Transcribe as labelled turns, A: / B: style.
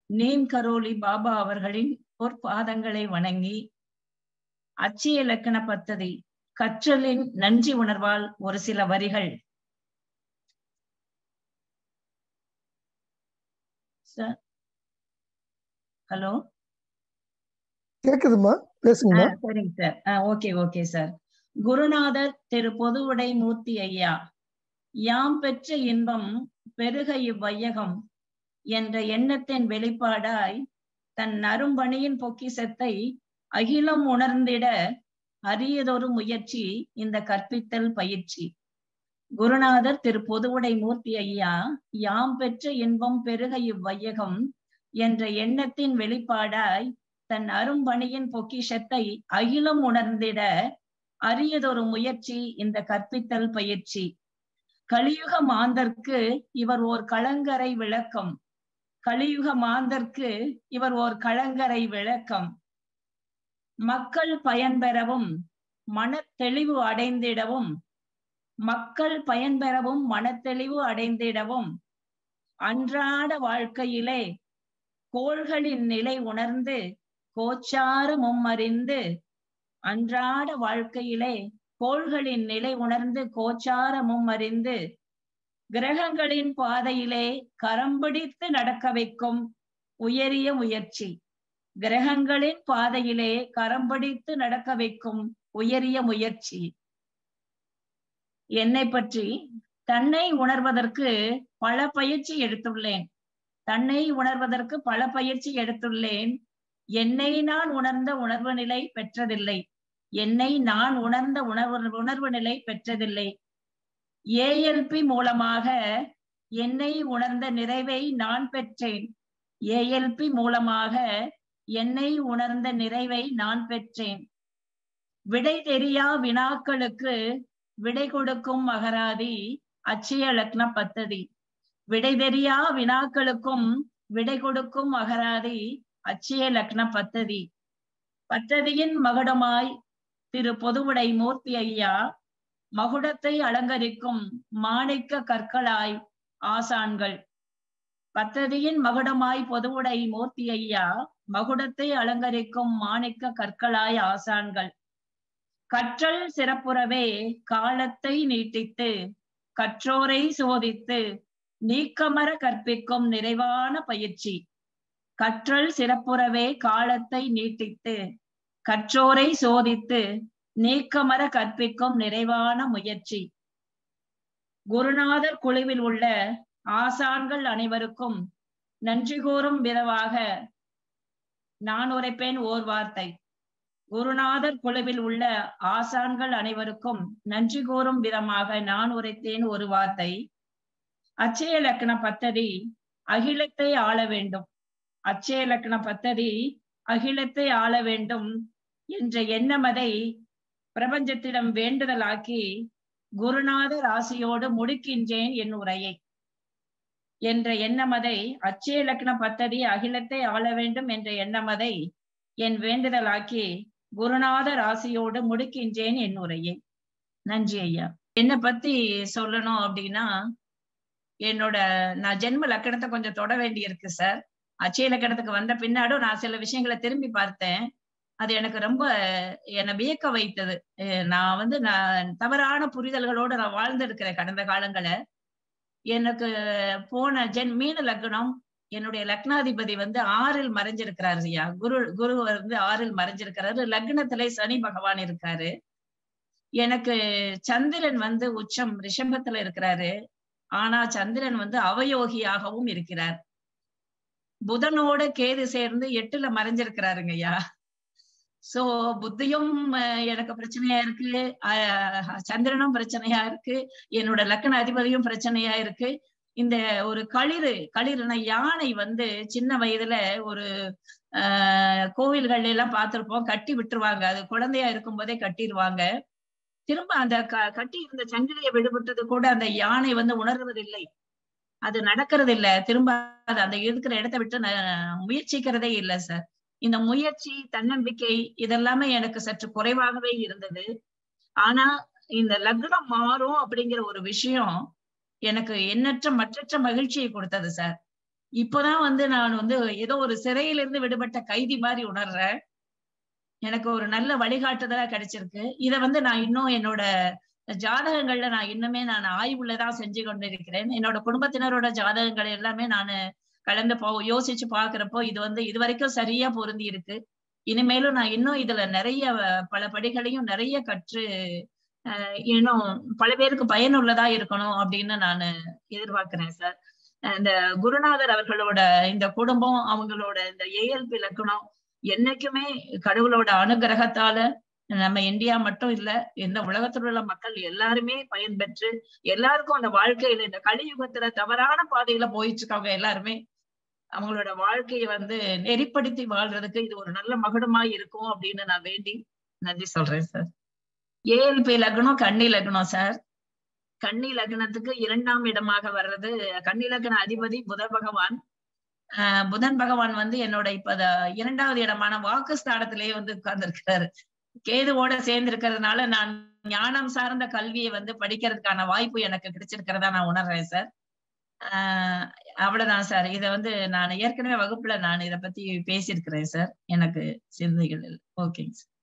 A: நீம் கரோலி பாபா அவர்களின் பொற்பாதங்களை வணங்கி அச்சிய இலக்கண பத்ததி கற்றலின் நன்றி உணர்வால் ஒரு சில வரிகள் சார் ஹலோ
B: கேக்குதுமா பேசுங்கம்மா
A: சரிங்க சார் ஓகே ஓகே சார் குருநாதர் திரு பொதுவுடை மூர்த்தி ஐயா யாம் பெற்ற இன்பம் பெருக இவ்வையகம் என்ற எண்ணத்தின் வெளிப்பாடாய் தன் நறும்பணியின் பொக்கிசத்தை அகிலம் உணர்ந்திட அரியதொரு முயற்சி இந்த கற்பித்தல் பயிற்சி குருநாதர் திரு பொதுவுடை மூர்த்தி ஐயா யாம் பெற்ற இன்பம் பெருக இவ்வையகம் என்ற எண்ணத்தின் வெளிப்பாடாய் தன் அரும்பணியின் பொக்கிஷத்தை அகிலம் உணர்ந்திட அரியதொரு முயற்சி இந்த கற்பித்தல் பயிற்சி கலியுக மாந்தர்க்கு இவர் ஓர் களங்கரை விளக்கம் கலியுக மாந்தர்க்கு இவர் ஓர் களங்கரை விளக்கம் மக்கள் பயன்பெறவும் மன தெளிவு அடைந்திடவும் மக்கள் பயன்பெறவும் மனத்தெளிவு அடைந்திடவும் அன்றாட வாழ்க்கையிலே கோள்களின் நிலை உணர்ந்து கோச்சாரமும் அறிந்து அன்றாட வாழ்க்கையிலே கோள்களின் நிலை உணர்ந்து கோச்சாரமும் அறிந்து கிரகங்களின் பாதையிலே கரம் பிடித்து நடக்க வைக்கும் உயரிய முயற்சி கிரகங்களின் பாதையிலே கரம் பிடித்து நடக்க வைக்கும் உயரிய முயற்சி என்னை பற்றி தன்னை உணர்வதற்கு பல பயிற்சி எடுத்துள்ளேன் தன்னை உணர்வதற்கு பல பயிற்சி எடுத்துள்ளேன் என்னை நான் உணர்ந்த உணர்வு நிலை பெற்றதில்லை என்னை நான் உணர்ந்த உணர்வு உணர்வு நிலை பெற்றதில்லை ஏஎல்பி மூலமாக என்னை உணர்ந்த நிறைவை நான் பெற்றேன் ஏஎல்பி மூலமாக என்னை உணர்ந்த நிறைவை நான் பெற்றேன் விடை தெரியா வினாக்களுக்கு விடை கொடுக்கும் மகராதி அச்சய லக்ன பத்ததி விடை தெரியா வினாக்களுக்கும் விடை கொடுக்கும் மகராதி அச்சய லக்ன பத்ததி பத்ததியின் மகுடமாய் திரு பொதுவுடை மூர்த்தி ஐயா மகுடத்தை அலங்கரிக்கும் மாணிக்க கற்களாய் ஆசான்கள் பத்ததியின் மகுடமாய் பொதுவுடை மூர்த்தி ஐயா மகுடத்தை அலங்கரிக்கும் மாணிக்க கற்களாய் ஆசான்கள் கற்றல் சிறப்புறவே காலத்தை நீட்டித்து கற்றோரை சோதித்து நீக்கமர கற்பிக்கும் நிறைவான பயிற்சி கற்றல் சிறப்புறவே காலத்தை நீட்டித்து கற்றோரை சோதித்து நீக்கமர கற்பிக்கும் நிறைவான முயற்சி குருநாதர் குழுவில் உள்ள ஆசான்கள் அனைவருக்கும் நன்றி கூறும் விதமாக நான் உரைப்பேன் ஓர் வார்த்தை குருநாதர் குழுவில் உள்ள ஆசான்கள் அனைவருக்கும் நன்றி கூறும் விதமாக நான் உரைத்தேன் ஒரு வார்த்தை அச்சய லக்கண பத்ததி அகிலத்தை ஆள வேண்டும் அச்சய லக்கண பத்ததி அகிலத்தை ஆள வேண்டும் என்ற எண்ணமதை பிரபஞ்சத்திடம் வேண்டுதலாக்கி குருநாதர் ஆசையோடு முடிக்கின்றேன் என் உரையை என்ற எண்ணமதை அச்சய லக்ன பத்ததி அகிலத்தை ஆள வேண்டும் என்ற எண்ணமதை என் வேண்டுதலாக்கி குருநாதர் ஆசையோடு முடிக்கின்றேன் என் உரையை நன்றி ஐயா என்னை பத்தி சொல்லணும் அப்படின்னா என்னோட நான் ஜென்ம லக்கணத்தை கொஞ்சம் தொட வேண்டி இருக்கு சார் அச்சய லக்கணத்துக்கு வந்த பின்னாடும் நான் சில விஷயங்களை திரும்பி பார்த்தேன் அது எனக்கு ரொம்ப என்னை வியக்க வைத்தது நான் வந்து நான் தவறான புரிதல்களோடு நான் வாழ்ந்திருக்கிறேன் கடந்த காலங்களை எனக்கு போன ஜென் மீன லக்னம் என்னுடைய லக்னாதிபதி வந்து ஆறில் மறைஞ்சிருக்கிறாரு ஐயா குரு குரு வந்து ஆறில் மறைஞ்சிருக்கிறாரு லக்னத்திலே சனி பகவான் இருக்காரு எனக்கு சந்திரன் வந்து உச்சம் ரிஷபத்துல இருக்கிறாரு ஆனா சந்திரன் வந்து அவயோகியாகவும் இருக்கிறார் புதனோட கேது சேர்ந்து எட்டுல மறைஞ்சிருக்கிறாருங்க ஐயா சோ புத்தியும் எனக்கு பிரச்சனையா இருக்கு சந்திரனும் பிரச்சனையா இருக்கு என்னோட லக்கண அதிபதியும் பிரச்சனையா இருக்கு இந்த ஒரு களிறு களிறுனா யானை வந்து சின்ன வயதுல ஒரு ஆஹ் கோவில்கள் எல்லாம் பார்த்திருப்போம் கட்டி விட்டுருவாங்க அது குழந்தையா இருக்கும் போதே கட்டிடுவாங்க திரும்ப அந்த க கட்டி இருந்த சங்கிலியை விடுபட்டது கூட அந்த யானை வந்து உணர்வதில்லை அது நடக்கிறது இல்ல திரும்ப அது அந்த இருக்கிற இடத்த விட்டு முயற்சிக்கிறதே இல்லை சார் இந்த முயற்சி தன்னம்பிக்கை இதெல்லாமே எனக்கு சற்று குறைவாகவே இருந்தது ஆனா இந்த லக்னம் மாறும் அப்படிங்கிற ஒரு விஷயம் எனக்கு எண்ணற்ற மற்றற்ற மகிழ்ச்சியை கொடுத்தது சார் இப்பதான் வந்து நான் வந்து ஏதோ ஒரு சிறையிலிருந்து விடுபட்ட கைதி மாதிரி உணர்றேன் எனக்கு ஒரு நல்ல வழிகாட்டுதலா கிடைச்சிருக்கு இத வந்து நான் இன்னும் என்னோட ஜாதகங்கள்ல நான் இன்னுமே நான் ஆய்வுலதான் செஞ்சு கொண்டிருக்கிறேன் என்னோட குடும்பத்தினரோட ஜாதகங்கள் எல்லாமே நான் கலந்து போ யோசிச்சு பாக்குறப்போ இது வந்து இது வரைக்கும் சரியா பொருந்தி இருக்கு இனிமேலும் நான் இன்னும் இதுல நிறைய பல படிகளையும் நிறைய கற்று இன்னும் பல பேருக்கு பயனுள்ளதா இருக்கணும் அப்படின்னு நான் எதிர்பார்க்கிறேன் சார் இந்த குருநாதர் அவர்களோட இந்த குடும்பம் அவங்களோட இந்த ஏஎல்பி இலக்கணம் என்னைக்குமே கடவுளோட அனுகிரகத்தால நம்ம இந்தியா மட்டும் இல்ல இந்த உலகத்தில் உள்ள மக்கள் எல்லாருமே பயன்பெற்று எல்லாருக்கும் அந்த வாழ்க்கையில இந்த கலியுகத்துல தவறான பாதையில போயிட்டு இருக்காங்க எல்லாருமே அவங்களோட வாழ்க்கையை வந்து நெறிப்படுத்தி வாழ்றதுக்கு இது ஒரு நல்ல மகுடமா இருக்கும் அப்படின்னு நான் வேண்டி நன்றி சொல்றேன் சார் ஏஎல்பி லக்னம் கன்னி லக்னம் சார் கன்னி லக்னத்துக்கு இரண்டாம் இடமாக வர்றது கன்னி லக்ன அதிபதி புதன் பகவான் ஆஹ் புதன் பகவான் வந்து என்னோட இப்ப இரண்டாவது இடமான வாக்கு ஸ்தானத்திலேயே வந்து உட்கார்ந்துருக்கிறாரு கேதுவோட சேர்ந்து இருக்கிறதுனால நான் ஞானம் சார்ந்த கல்வியை வந்து படிக்கிறதுக்கான வாய்ப்பு எனக்கு கிடைச்சிருக்கிறதா நான் உணர்றேன் சார் ஆஹ் அவ்வளவுதான் சார் இத வந்து நான் ஏற்கனவே வகுப்புல நான் இத பத்தி பேசியிருக்கிறேன் சார் எனக்கு சிந்தைகள் ஓகேங்க சார்